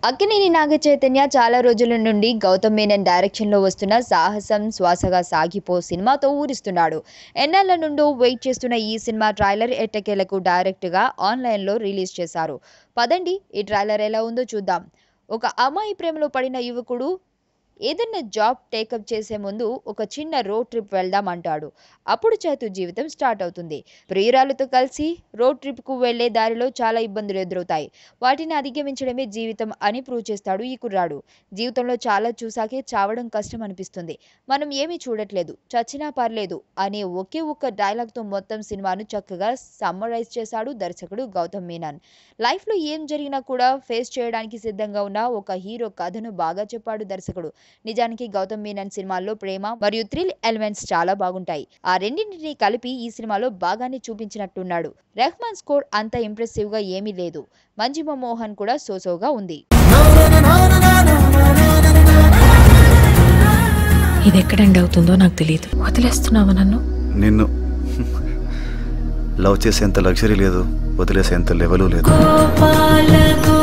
అక్కినేని నాగ చైతన్య చాలా రోజుల నుండి గౌతమ్ మేనన్ డైరెక్షన్లో వస్తున్న సాహసం శ్వాసగా సాగిపో సినిమాతో ఊరిస్తున్నాడు ఎన్నేళ్ల నుండో వెయిట్ చేస్తున్న ఈ సినిమా ట్రైలర్ ఎట్టకేలకు డైరెక్ట్గా ఆన్లైన్లో రిలీజ్ చేశారు పదండి ఈ ట్రైలర్ ఎలా ఉందో చూద్దాం ఒక అమ్మాయి ప్రేమలో పడిన యువకుడు ఏదైనా జాబ్ టేకప్ చేసే ముందు ఒక చిన్న రోడ్ ట్రిప్ వెళ్దాం అంటాడు అప్పుడు చేతు జీవితం స్టార్ట్ అవుతుంది ప్రియురాలతో కలిసి రోడ్ ట్రిప్కు వెళ్లే దారిలో చాలా ఇబ్బందులు ఎదురవుతాయి వాటిని అధిగమించడమే జీవితం అని ప్రూవ్ చేస్తాడు ఈ కుర్రాడు జీవితంలో చాలా చూసాకే చావడం కష్టం అనిపిస్తుంది మనం ఏమీ చూడట్లేదు చచ్చినా పర్లేదు అనే ఒకే ఒక్క డైలాగ్తో మొత్తం సినిమాను చక్కగా సమ్మరైజ్ చేశాడు దర్శకుడు గౌతమ్ మీనన్ లైఫ్లో ఏం జరిగినా కూడా ఫేస్ చేయడానికి సిద్ధంగా ఉన్న ఒక హీరో కథను బాగా చెప్పాడు దర్శకుడు నిజానికి గౌతమ్ మీనన్ సినిమాల్లో ప్రేమ మరియు థ్రిల్ ఎలిమెంట్స్ చాలా బాగుంటాయి ఆ రెండింటిని కలిపి ఈ సినిమాలో బాగానే చూపించినట్టున్నాడు రెహమాన్ స్కోర్ అంత ఇంప్రెసివ్ గా ఏమీ లేదు మంజిమ మోహన్ కూడా సోసోగా ఉంది ఇది ఎక్కడ ఎండ్ అవుతుందో నాకు తెలియదు వదిలేస్తున్నావా నన్ను నిన్ను లవ్ చేసేంత లగ్జరీ లేదు వదిలేసేంత లెవెలు లేదు గోపాల